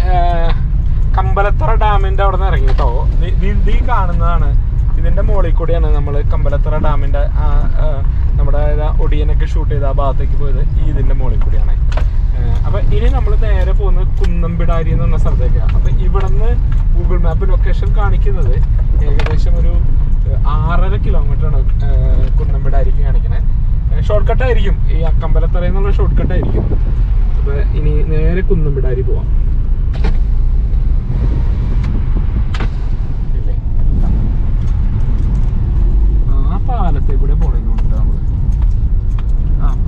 കമ്പലത്തറ ഡാമിന്റെ അവിടെ നിന്ന് ഇറങ്ങി കേട്ടോ ഈ കാണുന്നതാണ് ഇതിന്റെ മുകളിൽ കൂടിയാണ് നമ്മൾ കമ്പലത്തറ ഡാമിന്റെ ആ, ആ, നമ്മുടെ ആ ഒടിയനൊക്കെ ഷൂട്ട് ചെയ്ത ആ ഭാഗത്തേക്ക് പോയത് ഈ ഇതിന്റെ മുകളിൽ കൂടിയാണ് ഏഹ് അപ്പൊ ഇനി നമ്മൾ നേരെ പോകുന്നത് കുന്നമ്പിടാരി എന്ന് പറഞ്ഞ സ്ഥലത്തേക്കാണ് അപ്പൊ ഇവിടുന്ന് ഗൂഗിൾ മാപ്പ് ലൊക്കേഷൻ കാണിക്കുന്നത് ഏകദേശം ഒരു ഏഹ്, ആറര കിലോമീറ്റർ ആണ് ഏഹ്, കുന്നമ്പിടാരിക്ക് കാണിക്കണേ ഷോർട്ട് കട്ട് ആയിരിക്കും ഈ അക്കമ്പലത്തറ എന്നുള്ള ഷോർട്ട് കട്ട് ആയിരിക്കും അപ്പൊ ഇനി നേരെ കുന്നമ്പിടാരി പോവാം ഇല്ലേ? ആ പാലത്തെ കൂടെ പോണെന്നുണ്ട് നമ്മള് ആ ആ.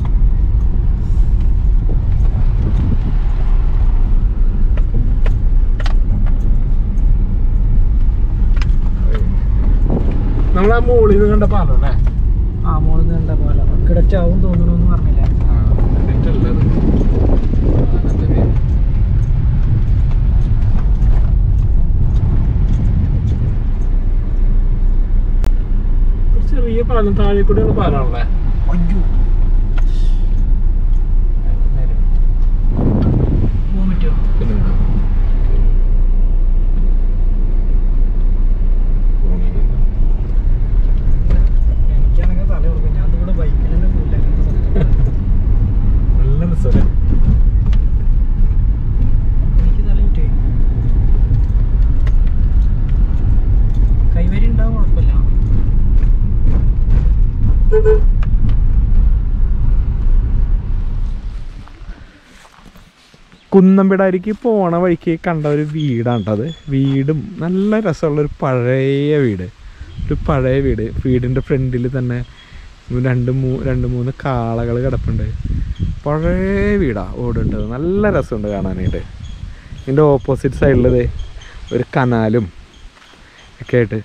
നമ്മൾ ആ മുകളിൽ നിന്ന് കണ്ട പാലം അല്ലേ ആ മോളിൽ നിന്ന് കണ്ട പോലെ കിടച്ചാവും തോന്നണമെന്ന് പറഞ്ഞില്ല തെറ്റല്ലത് പാലത്തിന്റെ പേര്. ഒരു ചെറിയ പാലം താഴെ കൂടെയുള്ള പാലമാണല്ലേ അയ്യോ പോകാൻ പറ്റുമോ പിന്നെന്താ? പോണീനെന്താ? എനിക്കാണെങ്കിൽ തല ഉറക്കും ഞാൻ ഇവിടെ ബൈക്കിൽ തന്നെ പോയില്ല അങ്ങനത്തെ സ്ഥലത്ത്. നല്ല രസമല്ലേ എനിക്ക് തല കിട്ടേ കൈവരി ഉണ്ടാവും കുഴപ്പമില്ല കുന്നമ്പിടാരിക്ക് പോണ വഴിക്ക് കണ്ട ഒരു വീടാണ് അത് വീടും നല്ല രസമുള്ള ഒരു പഴയ വീട് ഒരു പഴയ വീട് വീടിൻ്റെ ഫ്രണ്ടിൽ തന്നെ രണ്ട് മൂ രണ്ട് മൂന്ന് കാളകൾ കിടപ്പുണ്ട് പഴയ വീടാ ഓടുണ്ട് നല്ല രസമുണ്ട് കാണാനായിട്ട് ഇതിൻ്റെ ഓപ്പോസിറ്റ് സൈഡിലത് ഒരു കനാലും ഒക്കെ ആയിട്ട്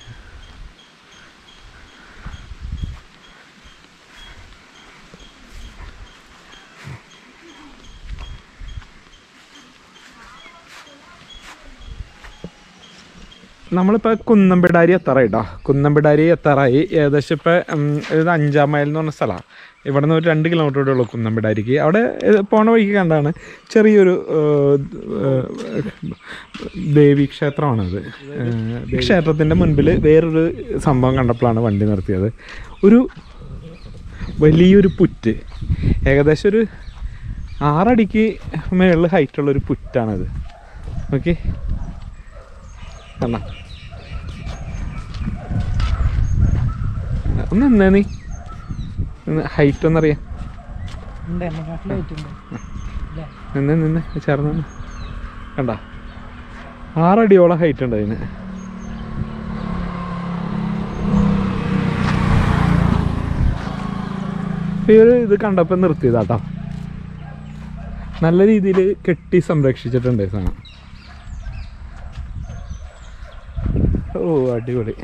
നമ്മളിപ്പോൾ കുന്നമ്പിടാരി എത്താറായി കേട്ടോ കുന്നമ്പിടാരി എത്താറായി ഏകദേശം ഇപ്പോൾ ഇത് അഞ്ചാം മൈൽ എന്ന് പറഞ്ഞ സ്ഥലമാണ് ഇവിടെ നിന്ന് ഒരു രണ്ട് കിലോമീറ്റർ കൂടെ ഉള്ളൂ കുന്നമ്പിടാരിക്ക് അവിടെ ഏഹ്, പോണ വഴിക്ക് കണ്ടാണ് ചെറിയൊരു ഏഹ്, ഏഹ്, ദേവി ക്ഷേത്രമാണത് ഏഹ്, ഈ ക്ഷേത്രത്തിൻ്റെ മുൻപിൽ വേറൊരു സംഭവം കണ്ടപ്പോഴാണ് വണ്ടി നിർത്തിയത് ഒരു വലിയൊരു പുറ്റ് ഏകദേശം ഒരു ആറടിക്ക് മേളിൽ ഹൈറ്റുള്ളൊരു പുറ്റാണത് ഓക്കെ കണ്ണ ഒന്ന് നിന്നേ നീ ഹൈറ്റ് ഒന്നറിയാം ഉണ്ട് എന്നെക്കാട്ടിൽ ആയിട്ടുണ്ട് ഇല്ലേ നിന്ന് നിന്ന് ചേർന്ന് നിന്ന്. കണ്ട ആറടിയോളം ഹൈറ്റ് ഉണ്ട് അതിന് ഈ ഒരു ഇത് കണ്ടപ്പോൾ നിർത്തിയതാട്ടോ നല്ല രീതിയിൽ കെട്ടി സംരക്ഷിച്ചിട്ടുണ്ട് ഈ സാധനം ഓ അടിപൊളി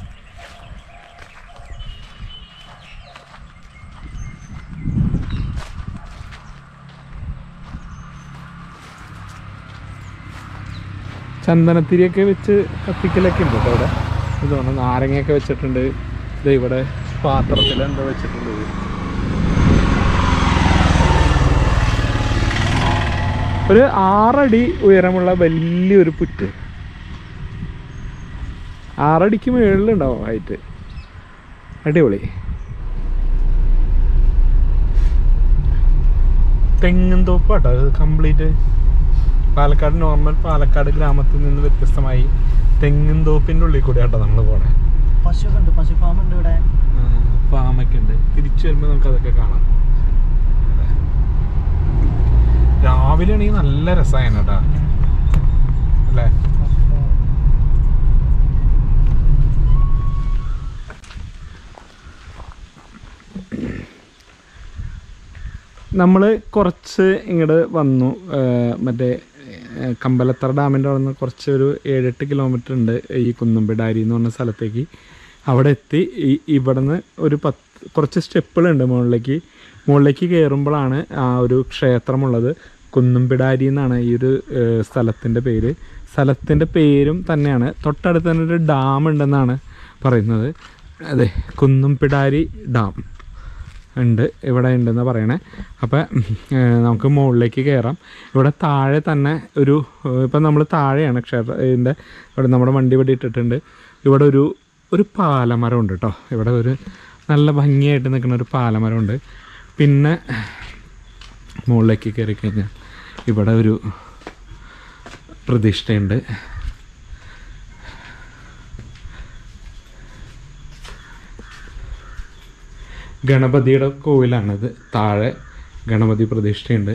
ചന്ദനത്തിരിയൊക്കെ വെച്ച് കത്തിക്കലൊക്കെ ഉണ്ട് കേട്ടോ ഇവിടെ ഇതുകൊണ്ട് നാരങ്ങയൊക്കെ വെച്ചിട്ടുണ്ട് ഇത് ഇവിടെ പാത്രത്തിൽ എന്തോ വെച്ചിട്ടുണ്ട് ഇത്. ഒരു ആറടി ഉയരമുള്ള വലിയൊരു പുറ്റ് ആറടിക്ക് മുകളിലുണ്ടാവും ഹൈറ്റ് അടിപൊളി തെങ്ങും തോപ്പാട്ടോ ഇത് കംപ്ലീറ്റ് പാലക്കാട് നോർമൽ പാലക്കാട് ഗ്രാമത്തിൽ നിന്ന് വ്യത്യസ്തമായി തെങ്ങും തോപ്പിൻ്റെ ഉള്ളിൽ കൂടെ ആട്ടോ നമ്മൾ പോണേ പശുവൊക്കെ ഉണ്ട് പശു ഫാം ഉണ്ട് ഇവിടെ ഫാമൊക്കെ ഉണ്ട് തിരിച്ചു വരുമ്പോൾ നമുക്ക് അതൊക്കെ കാണാം അതെ. രാവിലെ ആണെങ്കിൽ നല്ല രസമാണ് കേട്ടോ അല്ലേ നമ്മൾ കുറച്ച് ഇങ്ങോട്ട് വന്നു ഏർ മറ്റേ ഏർ കമ്പലത്തറ ഡാമിൻ്റെ അവിടെ നിന്ന് കുറച്ച് ഒരു ഏഴെട്ട് കിലോമീറ്റർ ഉണ്ട് ഈ കുന്നമ്പിടാരി എന്ന് പറഞ്ഞ സ്ഥലത്തേക്ക് അവിടെ എത്തി ഈ ഇവിടെ നിന്ന് ഒരു പത്ത് കുറച്ച് സ്റ്റെപ്പുകളുണ്ട് മുകളിലേക്ക് മുകളിലേക്ക് കയറുമ്പോഴാണ് ആ ഒരു ക്ഷേത്രമുള്ളത് കുന്നമ്പിടാരി എന്നാണ് ഈ ഒരു സ്ഥലത്തിൻ്റെ പേര് സ്ഥലത്തിൻ്റെ പേരും തന്നെയാണ് തൊട്ടടുത്ത് തന്നെ ഒരു ഡാം ഉണ്ടെന്നാണ് പറയുന്നത് അതെ കുന്നമ്പിടാരി ഡാം ഉണ്ട് ഇവിടെ ഉണ്ടെന്ന് പറയണേ അപ്പം നമുക്ക് മുകളിലേക്ക് കയറാം ഇവിടെ താഴെ തന്നെ ഒരു ഇപ്പം നമ്മൾ താഴെയാണ് ക്ഷേത്ര ഇതിൻ്റെ ഇവിടെ നമ്മുടെ വണ്ടി ഇവിടെ ഇട്ടിട്ടുണ്ട് ഇവിടെ ഒരു ഒരു പാലമരം ഉണ്ട് കേട്ടോ ഇവിടെ ഒരു നല്ല ഭംഗിയായിട്ട് നിൽക്കുന്ന ഒരു പാലമരം ഉണ്ട് പിന്നെ മുകളിലേക്ക് കയറി കഴിഞ്ഞാൽ ഇവിടെ ഒരു പ്രതിഷ്ഠയുണ്ട് ഗണപതിയുടെ കോവിലാണിത് താഴെ ഗണപതി പ്രതിഷ്ഠയുണ്ട്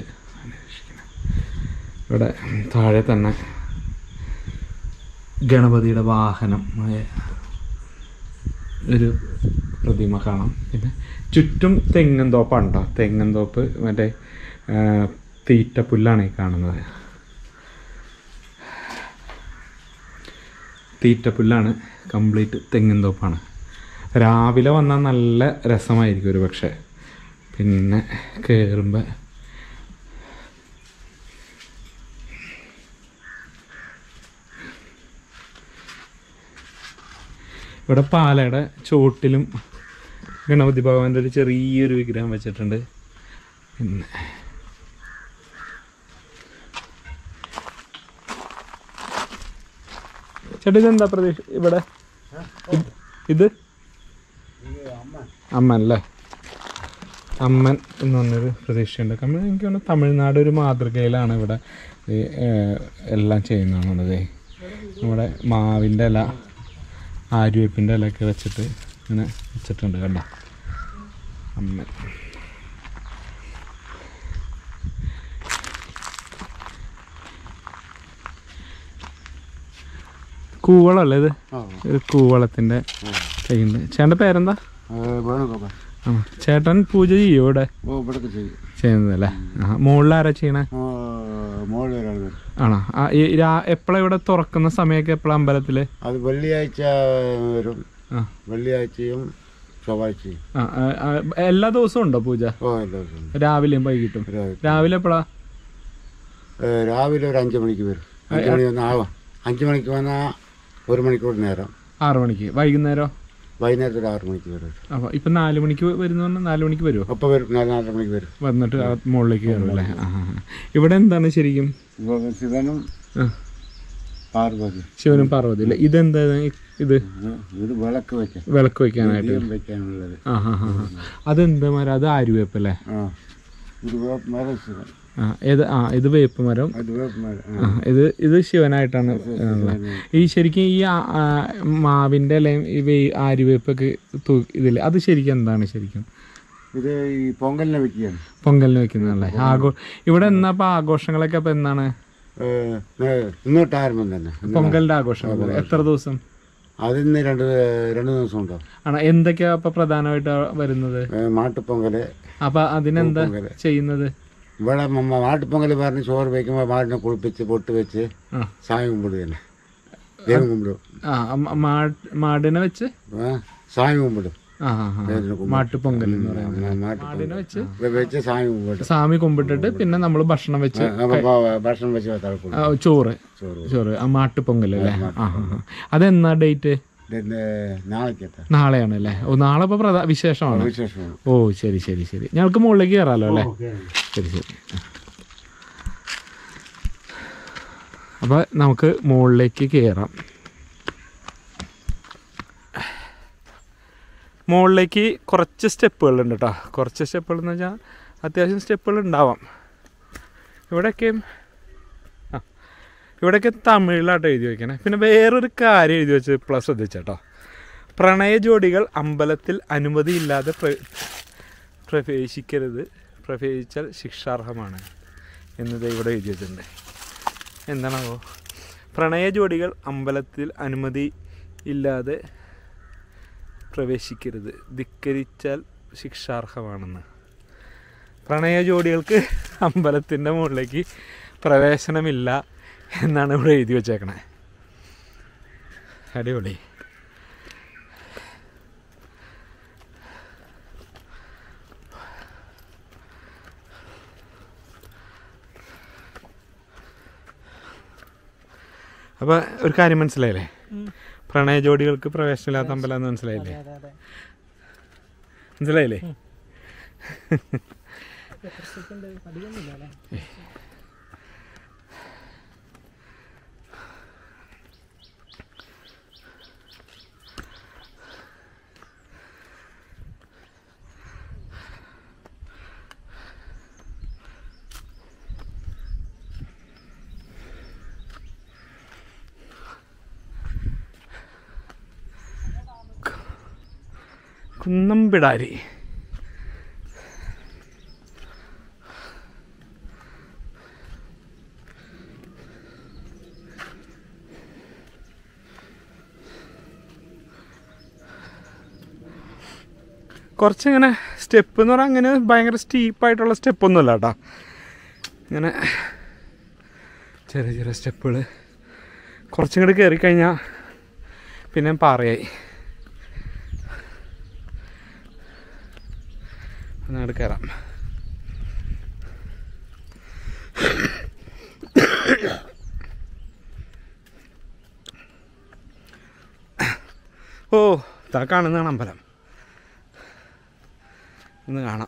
ഇവിടെ താഴെ തന്നെ ഗണപതിയുടെ വാഹനം ആയ ഒരു പ്രതിമ കാണാം പിന്നെ ചുറ്റും തെങ്ങൻ തോപ്പാണ് കേട്ടോ തെങ്ങൻ തോപ്പ് മറ്റേ ആ, തീറ്റപ്പുല്ലാണ് ഈ കാണുന്നത് തീറ്റപ്പുല്ലാണ് കംപ്ലീറ്റ് തെങ്ങിൻ തോപ്പാണ് രാവിലെ വന്നാൽ നല്ല രസമായിരിക്കും ഒരു പക്ഷേ പിന്നെ കയറുമ്പോൾ ഇവിടെ പാലയുടെ ചോട്ടിലും ഗണപതി ഭഗവാന്റെ ഒരു ചെറിയൊരു വിഗ്രഹം വെച്ചിട്ടുണ്ട് പിന്നെ ചേട്ടാ ഇതെന്താ പ്രതീക്ഷ ഇവിടെ ഇത്- ഇത് അമ്മൻ അല്ലേ അമ്മൻ എന്ന് പറഞ്ഞൊരു പ്രതീക്ഷയുണ്ട് നമ്മൾ എനിക്ക് തോന്നുന്നു തമിഴ്നാട് ഒരു മാതൃകയിലാണ് ഇവിടെ ഈ ഏഹ്, എല്ലാം ചെയ്യുന്നതാണത് നമ്മുടെ മാവിൻ്റെ ഇല ആര്യവേപ്പിൻ്റെ ഇലയൊക്കെ വെച്ചിട്ട് ഇങ്ങനെ വെച്ചിട്ടുണ്ട് കണ്ട അമ്മൻ കൂവളല്ലേ ഇത് ഒരു കൂവളത്തിൻ്റെ കയ്യുണ്ട് ചേട്ടൻ്റെ പേരെന്താ വേണുഗോപാൽ ആ ചേട്ടൻ പൂജ ചെയ്യോ ഇവിടെ ഓ ഇവിടൊക്കെ ചെയ്യും ചെയ്യുന്നതല്ലേ ആ മുകളിൽ ആരാ ചെയ്യണേ മോളിൽ ഒരാൾ വരും ആണോ ആ ഈ എപ്പോഴാണ് ഇവിടെ തുറക്കുന്ന സമയമൊക്കെ എപ്പോഴാണ് അമ്പലത്തിൽ അത് വെള്ളിയാഴ്ച വരും ആ വെള്ളിയാഴ്ചയും ചൊവ്വാഴ്ചയും ആ, ആ, ആ, എല്ലാ ദിവസവും ഉണ്ടോ പൂജ ഓ എല്ലാ ദിവസവും രാവിലെയും വൈകിട്ടും രാവിലെ. രാവിലെ എപ്പോഴാ ഏ, രാവിലെ ഒരു അഞ്ച് മണിക്ക് വരും അഞ്ച് മണി വന്നാൽ ആവാം അഞ്ച് മണിക്ക് വന്നാൽ ഒരു മണിക്കൂർ നേരം ആറു മണിക്ക് വൈകുന്നേരം വൈകുന്നേരത്ത് ഒരു ആറ് മണിക്ക് വരും അപ്പോൾ ഇപ്പം നാല് മണിക്ക് വരുന്ന പറഞ്ഞാൽ നാല് മണിക്ക് വരുമോ അപ്പോൾ വരും നാല് നാലര മണിക്ക് വരും വന്നിട്ട് ആ മുകളിലേക്ക് കയറും അല്ലേ ആ ആ, ആ. ഇവിടെ എന്താണ് ശരിക്കും ഇവിടെ ശിവനും ആ, പാർവതി ശിവനും പാർവതി അല്ലേ ഇതെന്താ ഇത് ഇത് ഇത് വിളക്ക് വെക്കാൻ വിളക്ക് വയ്ക്കാനായിട്ട് ദീപം വെക്കാനുള്ളത് ആ ആ ആ ആ. അതെന്താ മരം അത് ആര്യവേപ്പല്ലേ ആ ഇത് വേപ്പ് മരം ശിവൻ ആ ഏത് ആ ഇത് വേപ്പ് മരം അത് വേപ്പ് മരം ആ, ഇത് ഇത് ശിവനായിട്ടാണ് ഉള്ളത്. ഈ ശരിക്കും ഈ ആ- ആ മാവിന്റെ അല്ലെങ്കിൽ ഈ വേ- ആര്യവേപ്പൊക്കെ തൂ- ഇതില്ലേ അത് ശരിക്കും എന്താണ് ശരിക്കും ഇത് ഈ പൊങ്കലിനെ വെക്കുകയാണ് പൊങ്കലിന് വെക്കുന്നതല്ലേ ആഘോ ഇവിടെ എന്നാ ഇപ്പൊ ആഘോഷങ്ങളൊക്കെ അപ്പൊ എന്നാണ് ഏഹ്, ഏഹ്, ഇന്നോട്ട് ആരംഭം തന്നെ പൊങ്കലിന്റെ ആഘോഷങ്ങൾ എത്ര ദിവസം അതിന്ന് രണ്ട് രണ്ട് ദിവസം ഉണ്ടാവും ആണ് എന്തൊക്കെയാ അപ്പൊ പ്രധാനമായിട്ട് വരുന്നത് ഏഹ്, മാട്ടുപ്പൊങ്കല് അപ്പൊ അതിനെന്താ പൊങ്കല്. ചെയ്യുന്നത് ഇവിടെ മ- മാട്ടുപ്പൊങ്കൽ പറഞ്ഞ് ചോറ് വയ്ക്കുമ്പോൾ മാടിനെ കുളിപ്പിച്ച് പൊട്ട് വെച്ച് ആ. സാമി കുമ്പിടുക തന്നെ ദൈവം കുമ്പിടും ആ മ- മാ- മാടിനെ വെച്ച് ഏഹ്, സാമി കുമ്പിടും ആ ആ ആ. മാട്ടുപൊങ്കൽ എന്ന് പറയുന്നത് മാടിനെ വെച്ച് വെച്ച് സാമി കുമ്പിടും സ്വാമി കുമ്പിട്ടിട്ട് പിന്നെ നമ്മൾ ഭക്ഷണം വെച്ച് അപ്പൊ ഭ- ഭക്ഷണം വെച്ച് തളക്കും ആ, ചോറ് ചോറ് ചോറ് ആ മാട്ടുപൊങ്കൽ അല്ലേ ആ ആ, ആ. അതെന്നാ ഡേറ്റ് ഇതിന്റെ നാളേക്കത്തെ നാളെയാണ് അല്ലേ ഓ നാളെ ഇപ്പൊ പ്രധാ വിശേഷമാണ് വിശേഷമാണ് ഓ ശരി ശരി ശരി ഞങ്ങൾക്ക് മുകളിലേക്ക് കയറാലോ അല്ലേ ശരി ശരി അപ്പൊ നമുക്ക് മുകളിലേക്ക് കയറാം മുകളിലേക്ക് കുറച്ച് സ്റ്റെപ്പുകൾ ഉണ്ട് കേട്ടോ കുറച്ച് സ്റ്റെപ്പുകൾ എന്ന് വെച്ചാൽ അത്യാവശ്യം സ്റ്റെപ്പുകൾ ഉണ്ടാവാം ഇവിടെയൊക്കെ ആ ഇവിടെയൊക്കെ തമിഴിലാട്ടോ എഴുതി വയ്ക്കണേ പിന്നെ വേറൊരു കാര്യം എഴുതി വെച്ച് പ്ലസ് ശ്രദ്ധിച്ചേട്ടോ പ്രണയ ജോഡികൾ അമ്പലത്തിൽ അനുമതിയില്ലാതെ പ്ര പ്രവേശിക്കരുത് പ്രവേശിച്ചാൽ ശിക്ഷാർഹമാണ് എന്നത് ഇവിടെ എഴുതി വെച്ചിട്ടുണ്ട് എന്താണാവോ പ്രണയ ജോഡികൾ അമ്പലത്തിൽ അനുമതി ഇല്ലാതെ പ്രവേശിക്കരുത് ധിക്കരിച്ചാൽ ശിക്ഷാർഹമാണെന്ന് പ്രണയ ജോഡികൾക്ക് അമ്പലത്തിൻ്റെ മുകളിലേക്ക് പ്രവേശനമില്ല എന്നാണ് ഇവിടെ എഴുതി വച്ചേക്കണേ അടിപൊളി അപ്പോൾ ഒരു കാര്യം മനസ്സിലായില്ലേ പ്രണയ ജോഡികൾക്ക് പ്രവേശനമില്ലാത്ത അമ്പലം എന്ന് മനസ്സിലായില്ലേ അതെ അതെ മനസ്സിലായില്ലേ എത്ര സെക്കൻഡ് അധികമൊന്നുമില്ല അല്ലേ കുന്നംപിടാരി കുറച്ചിങ്ങനെ സ്റ്റെപ്പ് എന്ന് പറഞ്ഞാൽ അങ്ങനെ ഭയങ്കര സ്റ്റീപ്പായിട്ടുള്ള സ്റ്റെപ്പൊന്നുമല്ല കേട്ടോ ഇങ്ങനെ ചെറിയ ചെറിയ സ്റ്റെപ്പുകൾ കുറച്ചിങ്ങോട്ട് കയറി കഴിഞ്ഞാൽ പിന്നെ പാറയായി അങ്ങോട്ട് കയറാം ഓ ഇതാ കാണുന്നതാണ് അമ്പലം ഒന്ന് കാണാം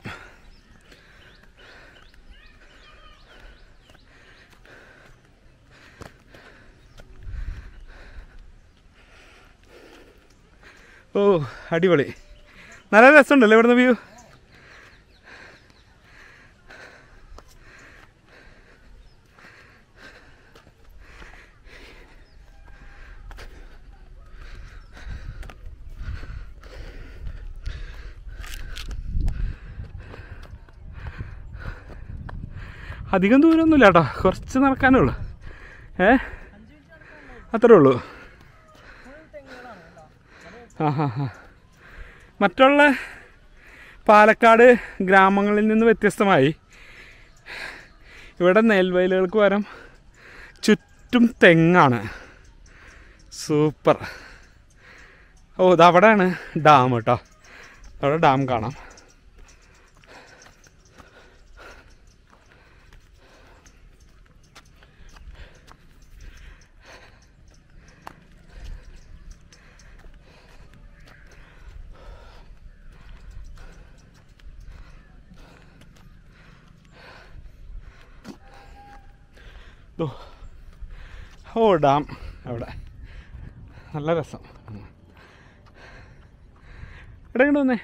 ഓ അടിപൊളി നല്ല രസമുണ്ടല്ലേ ഇവിടുന്ന് വ്യൂ അധികം ദൂരമൊന്നുമില്ല കേട്ടോ കുറച്ച് നടക്കാനേ ഉള്ളൂ ഏ അത്രേ ഉള്ളൂ ആ ഹാ ഹാ മറ്റുള്ള പാലക്കാട് ഗ്രാമങ്ങളിൽ നിന്ന് വ്യത്യസ്തമായി ഇവിടെ നെൽവയലുകൾക്ക് പകരം ചുറ്റും തെങ്ങാണ് സൂപ്പർ ഓ ഇത് അവിടെയാണ് ഡാം കേട്ടോ അവിടെ ഡാം കാണാം ദോ. ഓ ഡാം അവിടെ നല്ല രസം ഇവിടെ ഇങ്ങോട്ട് വന്നേ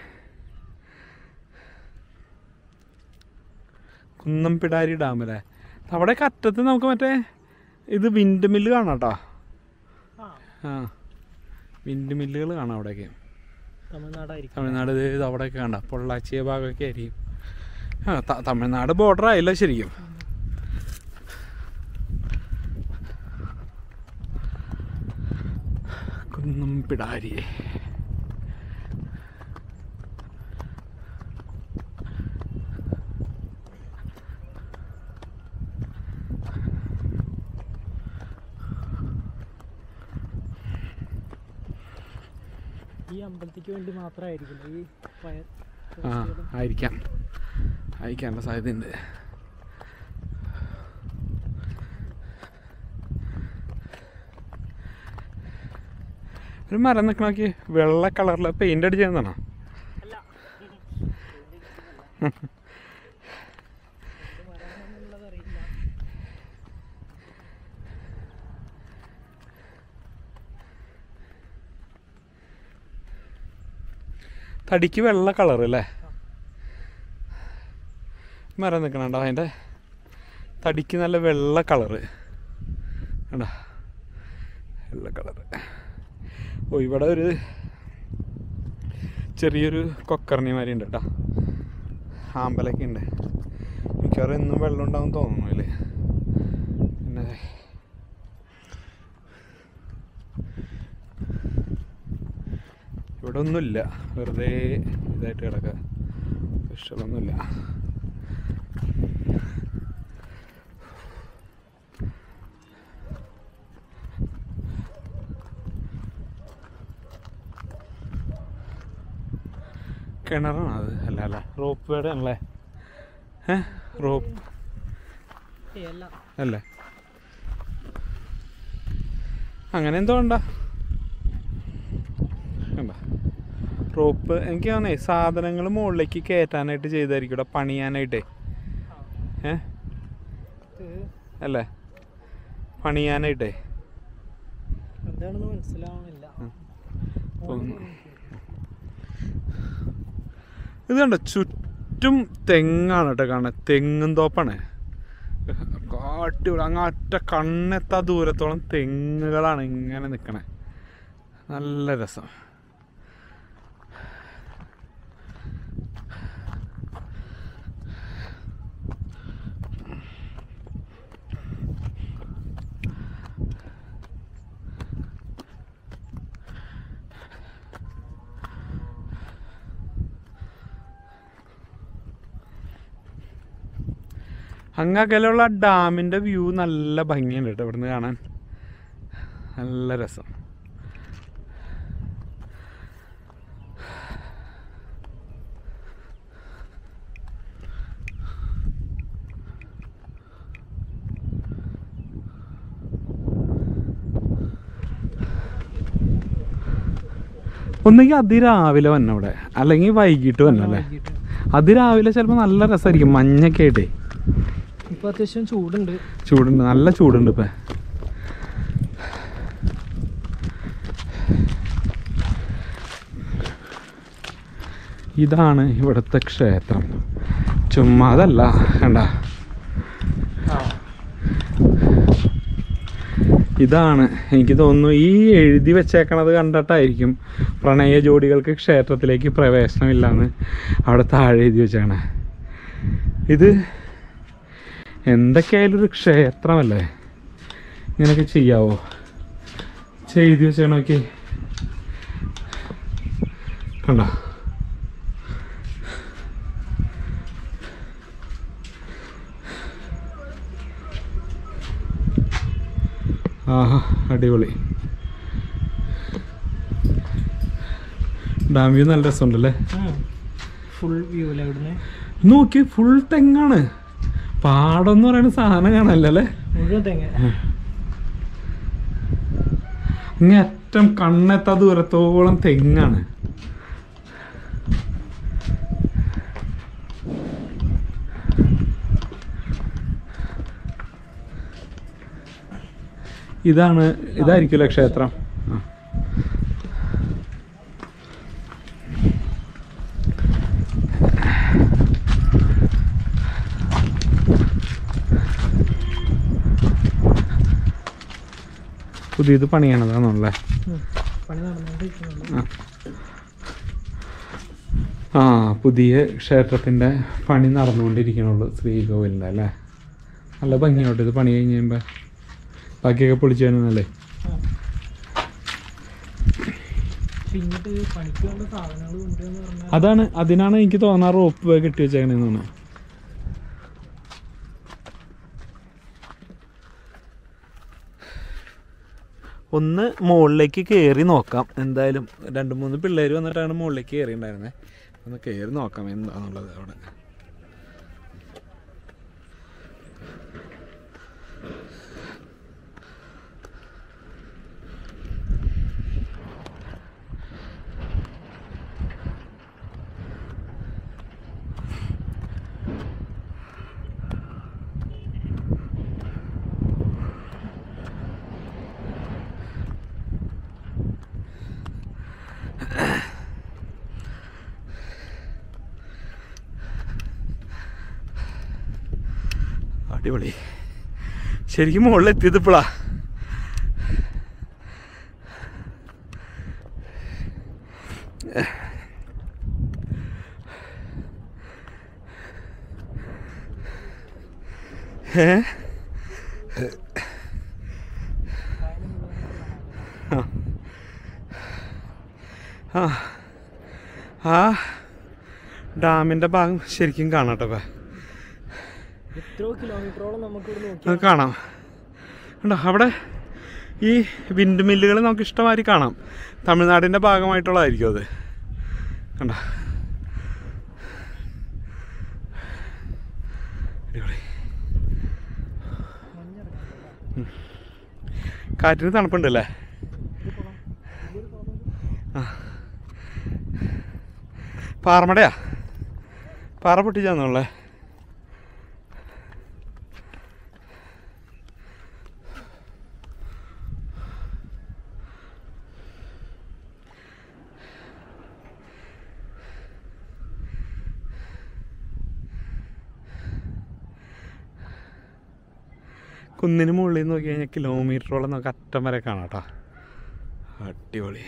കുന്നംപിടാരി ഡാം അല്ലേ അവിടെ അറ്റത്ത് നമുക്ക് മറ്റേ ഇത് വിൻഡ് മില്ല് കാണാം കേട്ടോ ആ ആ വിൻഡ് മില്ലുകൾ കാണാം അവിടെയൊക്കെ തമിഴ്നാടായിരിക്കും തമിഴ്നാട് ഇത് ഇത് അവിടെയൊക്കെ കണ്ട പൊള്ളാച്ചിയ ഭാഗമൊക്കെ ആയിരിക്കും ആ ത- തമിഴ്നാട് ബോർഡർ ആയില്ല ശരിക്കും കുന്നം പിടാരി ഈ അമ്പലത്തിക്ക് വേണ്ടി മാത്രമായിരിക്കില്ല ഈ ഫയർ ആ ആയിരിക്കാം ആയിരിക്കാനുള്ള സാധ്യതയുണ്ട് ഒരു മരം നിൽക്കണോക്കി വെള്ള കളറിൽ പെയിന്റ് അടിച്ചതാണോ തടിക്ക് വെള്ള കളർ അല്ലേ മരം നിൽക്കണുണ്ടോ അതിൻ്റെ തടിക്ക് നല്ല വെള്ള കളറ് കണ്ടോ വെള്ള കളറ് ഓ ഇവിടെ ഒരു ചെറിയൊരു കൊക്കർണിമാരി ഉണ്ട് കേട്ടോ ആമ്പലൊക്കെ ഉണ്ട് മിക്കവാറും എന്നും വെള്ളം ഉണ്ടാവും തോന്നുന്നു അതിൽ പിന്നെ ഇവിടെ ഒന്നുമില്ല വെറുതെ ഇതായിട്ട് കിടക്കുക ഫിഷുകളൊന്നുമില്ല കിണറാണ് അത് അല്ല അല്ല റോപ്പ് വേടെ ആണല്ലേ ഏ റോപ്പ് ഏയ് അല്ല അല്ലേ അങ്ങനെ എന്തോ ഉണ്ട കണ്ട റോപ്പ് എനിക്ക് തോന്നേ സാധനങ്ങൾ മുകളിലേക്ക് കയറ്റാനായിട്ട് ചെയ്തായിരിക്കും ഇവിടെ പണിയാനായിട്ടേ ഏ ഇത് അല്ലേ പണിയാനായിട്ടേ എന്താണെന്ന് മനസ്സിലാവണില്ല തോന്നുന്നു. ഇത് കണ്ടോ ചുറ്റും തെങ്ങാണ് കേട്ടോ കാണുന്നത് തെങ്ങും തോപ്പാണ് കാട്ടി അങ്ങ് ഒറ്റ കണ്ണെത്താ ദൂരത്തോളം തെങ്ങുകളാണ് ഇങ്ങനെ നിൽക്കണേ നല്ല രസം അങ്ങകലെയുള്ള ഡാമിൻ്റെ വ്യൂ നല്ല ഭംഗിയുണ്ട് കേട്ടോ ഇവിടുന്ന് കാണാൻ നല്ല രസം ഒന്നെങ്കിൽ അതിരാവിലെ വന്ന ഇവിടെ അല്ലെങ്കിൽ വൈകിട്ട് വന്നല്ലേ അതിരാവിലെ ചിലപ്പോൾ നല്ല രസമായിരിക്കും മഞ്ഞൊക്കെ ആയിട്ടേ ഇപ്പൊ അത്യാവശ്യം ചൂടുണ്ട് ചൂടുണ്ട് നല്ല ചൂടുണ്ട് ഇപ്പം ഇതാണ് ഇവിടുത്തെ ക്ഷേത്രം ചുമ്മാ അതല്ല കണ്ട ഇതാണ് എനിക്ക് തോന്നുന്നു ഈ എഴുതി വെച്ചേക്കണത് കണ്ടിട്ടായിരിക്കും പ്രണയ ജോഡികൾക്ക് ക്ഷേത്രത്തിലേക്ക് പ്രവേശനമില്ലാന്ന് അവിടെ താഴെ എഴുതി വെച്ചേക്കണേ ഇത് എന്തൊക്കെയായാലും ഒരു ക്ഷേത്രമല്ലേ ഇങ്ങനെയൊക്കെ ചെയ്യാവോ ചെയ്തി വെച്ചാൽ നോക്കി കണ്ട ആഹാ അടിപൊളി ഡാം വ്യൂ നല്ല രസമുണ്ടല്ലേ ഫുൾ വ്യൂ അല്ലേ ഇവിടുന്ന് നോക്കി ഫുൾ തെങ്ങാണ് പാടം എന്ന് പറയുന്ന സാധനം കാണാനല്ലേ അല്ലേ മുഴുവൻ തെങ്ങ ഇങ്ങനെ അറ്റം കണ്ണെത്താ ദൂരത്തോളം തെങ്ങാണ് ഇതാണ് ഇതായിരിക്കുമല്ലോ ക്ഷേത്രം ആ. പുതിയത് പണിയണതാണല്ലേ ഉം. പണി നടന്നുകൊണ്ടിരിക്കുന്നുണ്ട് ആ പുതിയ ക്ഷേത്രത്തിൻ്റെ പണി നടന്നുകൊണ്ടിരിക്കണുള്ളൂ ശ്രീകോവിലിൻ്റെ അല്ലേ നല്ല ഭംഗിയോട്ട് ഇത് പണി കഴിഞ്ഞ് കഴിയുമ്പോൾ ബാക്കിയൊക്കെ പൊളിച്ചു തരുന്നല്ലേ പിന്നിട്ട് പണിക്ക് വേണ്ട സാധനങ്ങൾ കൊണ്ടുവന്ന് പറഞ്ഞാൽ അതാണ് അതിനാണ് എനിക്ക് തോന്നാ റോപ്പ് വേ കെട്ടി വെച്ചേക്കണേന്ന് തോന്നുന്നു ഒന്ന് മുകളിലേക്ക് കയറി നോക്കാം എന്തായാലും രണ്ട് മൂന്ന് പിള്ളേർ വന്നിട്ടാണ് മുകളിലേക്ക് കയറിയിട്ടുണ്ടായിരുന്നത് ഒന്ന് കയറി നോക്കാം എന്താണെന്നുള്ളത് അവിടെ അടിപൊളി ശരിക്കും മുകളിൽ എത്തിയത് ഇപ്പോഴാ ഏ ആ ആ ഡാമിൻ്റെ ഭാഗം ശരിക്കും കാണാട്ടോ ഇപ്പം എത്രയോ കിലോമീറ്ററോളം നമുക്ക് ഇവിടെ നോക്കി അത് കാണാം കണ്ടോ അവിടെ ഈ വിൻഡ് മില്ലുകൾ നമുക്ക് ഇഷ്ടമാതിരി കാണാം തമിഴ്നാടിൻ്റെ ഭാഗമായിട്ടുള്ളതായിരിക്കും അത് കണ്ടോ അടിപൊളി ഉം. കാറ്റിന് തണുപ്പുണ്ടല്ലേ ആ പാറമടയാ പാറ പൊട്ടിച്ചാന്നുള്ളേ കുന്നിന് മുകളിൽ നിന്ന് നോക്കി കഴിഞ്ഞാൽ കിലോമീറ്ററോളം നമുക്ക് അറ്റം വരെ കാണാം കേട്ടോ അടിപൊളി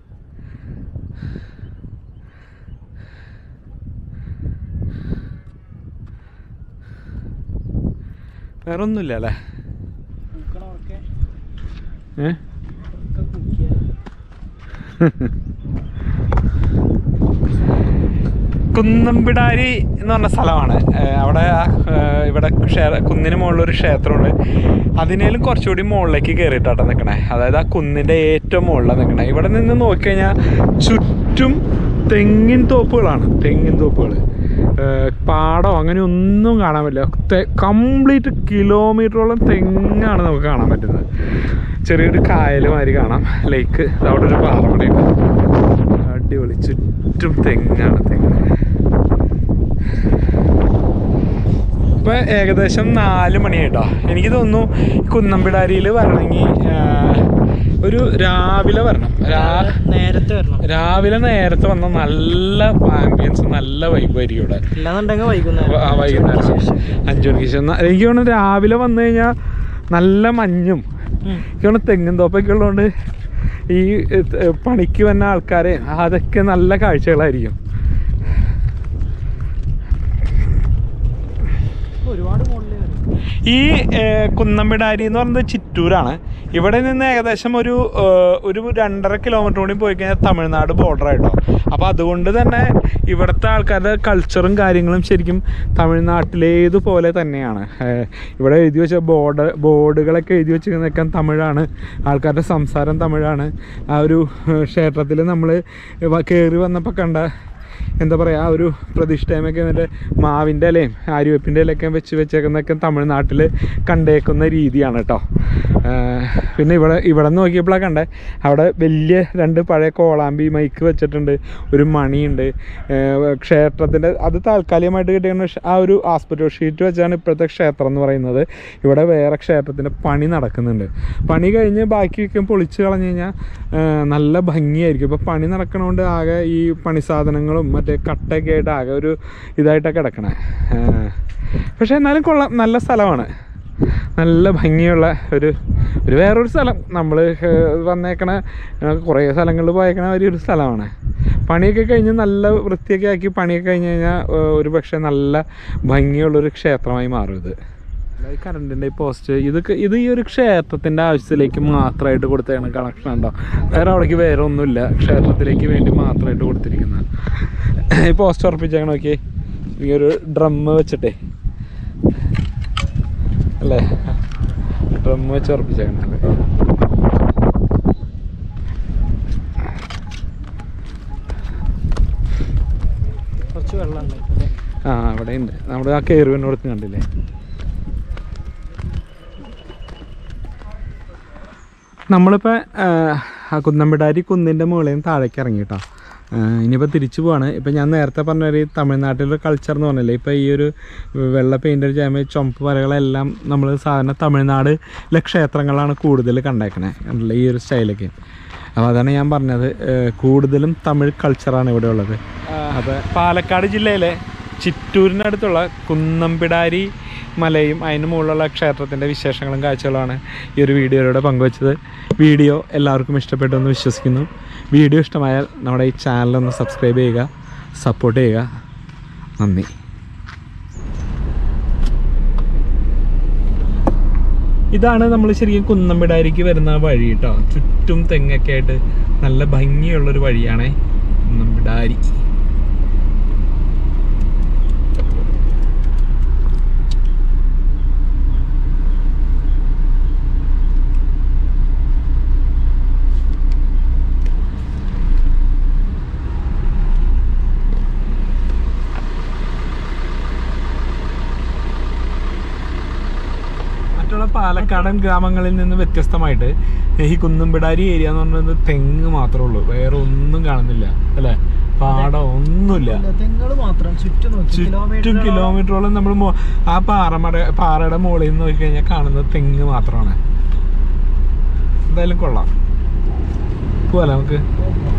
വേറെ ഒന്നുമില്ല അല്ലേ പൂക്കളൊക്കെ ഏ ഒക്കെ കുക്കിയാ കുന്നമ്പിടാരി എന്ന് പറഞ്ഞ സ്ഥലമാണ് ഏഹ് അവിടെ ആ, ഏഹ് ഇവിടെ ക്ഷേ- കുന്നിന് മുകളിൽ ഒരു ക്ഷേത്രമുണ്ട് അതിനേലും കുറച്ചുകൂടി മുകളിലേക്ക് കയറിയിട്ടാണ് നിൽക്കണേ അതായത് ആ കുന്നിൻ്റെ ഏറ്റവും മുകളിലാണ് നിൽക്കണേ ഇവിടെ നിന്ന് നോക്കിക്കഴിഞ്ഞാൽ ചുറ്റും തെങ്ങിൻ തോപ്പുകളാണ് തെങ്ങിൻ തോപ്പുകൾ പാടോ അങ്ങനെ ഒന്നും കാണാൻ പറ്റില്ല കംപ്ലീറ്റ് കിലോമീറ്ററോളം തെങ്ങാണ് നമുക്ക് കാണാൻ പറ്റുന്നത് ചെറിയൊരു കായൽ മാതിരി കാണാം ലേക്ക് അവിടെ ഒരു പാറമടയുണ്ട് അടിപൊളി ചുറ്റും തെങ്ങാണ് തെങ്ങ് ഇപ്പൊ ഏകദേശം നാല് മണിയായിട്ടോ എനിക്ക് തോന്നുന്നു കുന്നമ്പിടാരിയിൽ വരണമെങ്കിൽ ഒരു രാവിലെ വരണം രാ നേരത്തെ വരണം രാവിലെ നേരത്തെ വന്ന നല്ല ആംബിയൻസ് നല്ല വൈബായിരിക്കും ഇവിടെ ഇല്ലാന്നുണ്ടെങ്കിൽ വൈകുന്നേരം ആ, വൈകുന്നേരം ശേഷം. അഞ്ചു മണിക്ക് ശേഷം ന- എനിക്ക് തോന്നുന്നു രാവിലെ വന്നു കഴിഞ്ഞാൽ നല്ല മഞ്ഞും ഉം. എനിക്ക് തോന്നുന്നു തെങ്ങും തോപ്പൊക്കെ ഉള്ളതുകൊണ്ട് ഈ ഏ, ത- പണിക്ക് വന്ന ആൾക്കാരെ അതൊക്കെ നല്ല കാഴ്ചകളായിരിക്കും ഒരുപാട് മുകളിൽ വരും ഈ ഏ, കുന്നമ്പിടാരി എന്ന് പറയുന്നത് ചിറ്റൂരാണ് ഇവിടെ നിന്ന് ഏകദേശം ഒരു ഏ, ഒരു രണ്ടര കിലോമീറ്റർ കൂടി പോയി കഴിഞ്ഞാൽ തമിഴ്നാട് ബോർഡർ ആയിട്ടോ അപ്പോൾ അതുകൊണ്ട് തന്നെ ഇവിടുത്തെ ആൾക്കാരുടെ കൾച്ചറും കാര്യങ്ങളും ശരിക്കും തമിഴ്നാട്ടിലേതുപോലെ തന്നെയാണ് ഏ, ഇവിടെ എഴുതി വെച്ച ബോർഡ് ബോർഡുകളൊക്കെ എഴുതി വെച്ചിരിക്കുന്നതൊക്കെ തമിഴാണ് ആൾക്കാരുടെ സംസാരം തമിഴാണ് ആ ഒരു ക്ഷേത്രത്തിൽ നമ്മൾ കയറി വന്നപ്പോൾ കണ്ട എന്താ പറയുക ആ ഒരു പ്രതിഷ്ഠയമൊക്കെ മറ്റേ മാവിൻ്റെ ഇലയും ആര്യവേപ്പിൻ്റെ ഇലയൊക്കെ വെച്ച് വെച്ചേക്കുന്നതൊക്കെ തമിഴ്നാട്ടിൽ കണ്ടേക്കുന്ന രീതിയാണ് കേട്ടോ പിന്നെ ഇവിടെ ഇവിടെ നോക്കിയപ്പോഴാണ് കണ്ടേ അവിടെ വലിയ രണ്ട് പഴയ കോളാമ്പി മൈക്ക് വെച്ചിട്ടുണ്ട് ഒരു മണിയുണ്ട് ഏഹ് ക്ഷേത്രത്തിൻ്റെ അത് താൽക്കാലികമായിട്ട് കിട്ടിയ ആ ഒരു ആസ്പെറ്റോ ഷീറ്റ് വെച്ചാണ് ഇപ്പോഴത്തെ ക്ഷേത്രം എന്ന് പറയുന്നത് ഇവിടെ വേറെ ക്ഷേത്രത്തിൻ്റെ പണി നടക്കുന്നുണ്ട് പണി കഴിഞ്ഞ് ബാക്കിയൊക്കെ പൊളിച്ച് കളഞ്ഞു കഴിഞ്ഞാൽ ഏഹ് നല്ല ഭംഗിയായിരിക്കും ഇപ്പോൾ പണി നടക്കണോണ്ട് ആകെ ഈ പണി സാധനങ്ങളും മറ്റേ കട്ടയൊക്കെ ആയിട്ട് ആകെ ഒരു ഇതായിട്ടൊക്കെ കിടക്കണേ ഏഹ് പക്ഷേ എന്നാലും കൊള്ളാം നല്ല സ്ഥലമാണ് നല്ല ഭംഗിയുള്ള ഒരു ഒരു വേറൊരു സ്ഥലം നമ്മൾ വന്നേക്കണ ഏഹ് കുറേ സ്ഥലങ്ങളിൽ പോയേക്കണ ഒരു ഒരു സ്ഥലമാണ് പണിയൊക്കെ കഴിഞ്ഞ് നല്ല വൃത്തിയൊക്കെ ആക്കി പണിയൊക്കെ കഴിഞ്ഞ് കഴിഞ്ഞാൽ ഏഹ് ഒരു പക്ഷേ നല്ല ഭംഗിയുള്ളൊരു ക്ഷേത്രമായി മാറും ഇത് ഈ കറണ്ടിൻ്റെ ഈ പോസ്റ്റ് ഇതൊക്കെ ഇത് ഈ ഒരു ക്ഷേത്രത്തിൻ്റെ ആവശ്യത്തിലേക്ക് മാത്രമായിട്ട് കൊടുത്തേക്കണ കണക്ഷൻ ഉണ്ടോ വേറെ അവിടേക്ക് വേറെ ഒന്നുമില്ല ക്ഷേത്രത്തിലേക്ക് വേണ്ടി മാത്രമായിട്ട് കൊടുത്തിരിക്കുന്ന ഈ പോസ്റ്റ് ഉറപ്പിച്ചേക്കണ നോക്കി ഈ ഒരു ഡ്രം വെച്ചിട്ടേ അല്ലേ ഡ്രം വെച്ച് ഉറപ്പിച്ചേക്കണ കുറച്ച് വെള്ളം ഉണ്ട് അല്ലേ ആ അവിടെ ഉണ്ട് നമ്മുടെ ആ കയറുവിനോടത്ത് കണ്ടില്ലേ നമ്മളിപ്പോൾ ആ കുന്നമ്പിടാരി കുന്നിൻ്റെ മുകളിൽ നിന്ന് താഴേക്ക് ഇറങ്ങി കേട്ടോ ഇനിയിപ്പോൾ തിരിച്ചു പോവാണ് ഇപ്പം ഞാൻ നേരത്തെ പറഞ്ഞ ഒരു തമിഴ്നാട്ടിലെ കൾച്ചർ എന്ന് പറഞ്ഞില്ലേ ഇപ്പോൾ ഈ ഒരു വെള്ള പെയിൻ്റ് അടിച്ച ചുമപ്പ് വരകളെല്ലാം നമ്മൾ സാധാരണ തമിഴ്നാടിലെ ക്ഷേത്രങ്ങളാണ് കൂടുതൽ കണ്ടേക്കണേ കണ്ടില്ലേ ഈ ഒരു സ്റ്റൈലൊക്കെ അപ്പോൾ അതാണ് ഞാൻ പറഞ്ഞത് ഏഹ് കൂടുതലും തമിഴ് കൾച്ചറാണ് ഇവിടെ ഉള്ളത് അപ്പോൾ പാലക്കാട് ജില്ലയിലെ ചിറ്റൂരിനടുത്തുള്ള കുന്നമ്പിടാരി മലയും അതിന് മുകളിലുള്ള ക്ഷേത്രത്തിൻ്റെ വിശേഷങ്ങളും കാഴ്ചകളുമാണ് ഈ ഒരു വീഡിയോയിലൂടെ പങ്കുവച്ചത് വീഡിയോ എല്ലാവർക്കും ഇഷ്ടപ്പെട്ടു എന്ന് വിശ്വസിക്കുന്നു വീഡിയോ ഇഷ്ടമായാൽ നമ്മുടെ ഈ ചാനലൊന്ന് സബ്സ്ക്രൈബ് ചെയ്യുക സപ്പോർട്ട് ചെയ്യുക നന്ദി ഇതാണ് നമ്മൾ ശരിക്കും കുന്നമ്പിടാരിക്ക് വരുന്ന വഴി കേട്ടോ ചുറ്റും തെങ്ങൊക്കെ ആയിട്ട് നല്ല ഭംഗിയുള്ളൊരു വഴിയാണേ കുന്നമ്പിടാരി മറ്റുള്ള പാലക്കാട് പാലക്കാടൻ ഗ്രാമങ്ങളിൽ നിന്ന് വ്യത്യസ്തമായിട്ട് ഈ കുന്നുംപിടാരി ഏരിയ എന്ന് പറയുന്നത് തെങ്ങ് മാത്രമേ ഉള്ളൂ വേറെ ഒന്നും കാണുന്നില്ല അല്ലേ പാടം ഒന്നുമില്ല തെങ്ങൾ മാത്രം ചുറ്റും നോക്കി ചുറ്റും കിലോമീറ്റർ കിലോമീറ്ററോളം നമ്മൾ ആ പാറമട പാറയുടെ മുകളിൽ നിന്ന് നോക്കി കഴിഞ്ഞാൽ കാണുന്നത് തെങ്ങ് മാത്രമാണ് എന്തായാലും കൊള്ളാം പോവാലോ നമുക്ക്